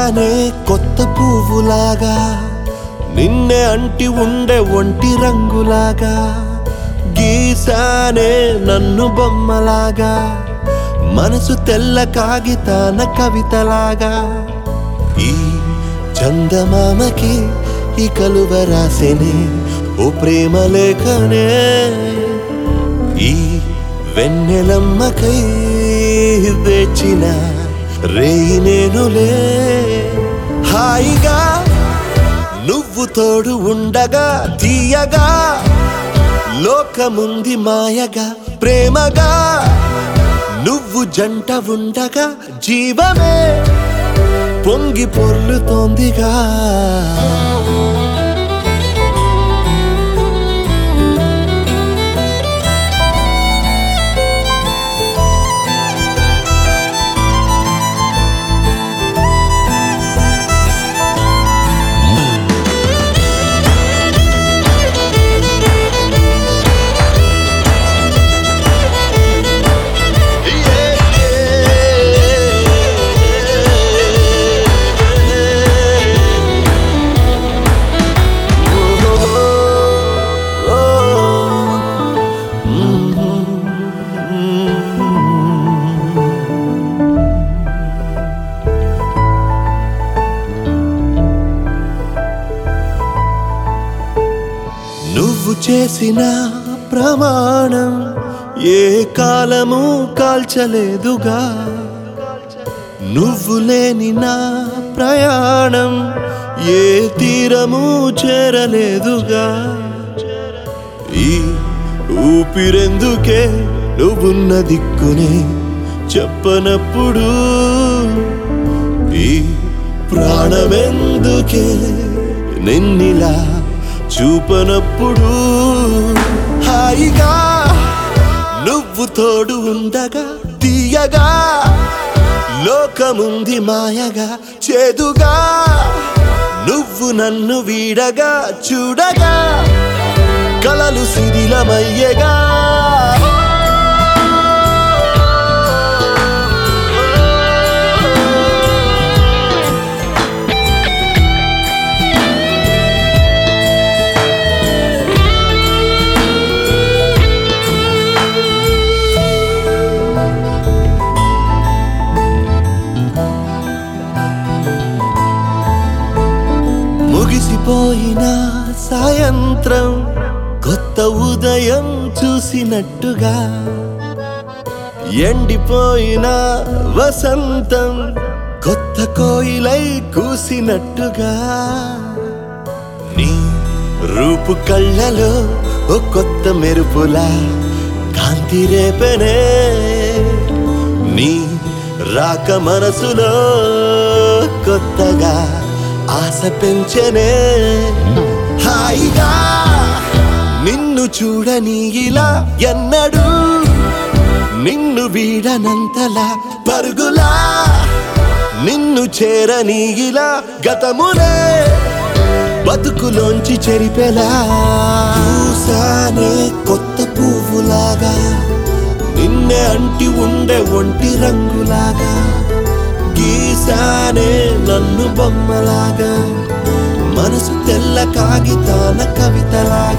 పూసానే కొత్త పువ్వులాగా నిన్నే అంటి ఉండే ఒంటి రంగులాగా గీసానే నన్ను బొమ్మలాగా మనసు తెల్ల కాగితాన కవితలాగా ఈ చందమామకి ఈ కలువ రాసేనే ఓ ప్రేమ లేఖనే ఈ వెన్నెలమ్మకై వేచిన రేయి నేనులే హాయిగా నువ్వు తోడు ఉండగా తీయగా లోకముంది మాయగా ప్రేమగా నువ్వు జంట ఉండగా జీవమే పొంగి పొర్లుతోందిగా నువ్వు చేసిన ప్రమాణం ఏ కాలము కాల్చలేదుగా నువ్వు లేని నా ప్రయాణం ఏ తీరము చేరలేదుగా ఈ ఊపిరెందుకే నువ్వున్న దిక్కునే చెప్పనప్పుడు ఈ ప్రాణమెందుకే నిన్నిలా చూపనప్పుడు హాయిగా నువ్వు తోడు ఉండగా తీయగా లోకముంది మాయగా చేదుగా నువ్వు నన్ను వీడగా చూడగా కలలు శిథిలమయ్యగా ముగిసిపోయిన సాయంత్రం కొత్త ఉదయం చూసినట్టుగా ఎండిపోయిన వసంతం కొత్త కోయిలై కూసినట్టుగా నీ రూపు కళ్ళలో ఓ కొత్త మెరుపులా కాంతి రేపెనే నీ రాక మనసులో కొత్తగా ఆశ పెంచనే హాయిగా నిన్ను చూడని ఇలా ఎన్నడూ నిన్ను వీడనంతలా పరుగులా నిన్ను చేరని ఇలా గతమునే బతుకులోంచి చెరిపెలా చూసానే కొత్త పువ్వులాగా నిన్నే అంటి ఉండే ఒంటి రంగులాగా గీసానే నన్ను బొమ్మలాగా మనసు తెల్ల కాగితాన కవితలాగా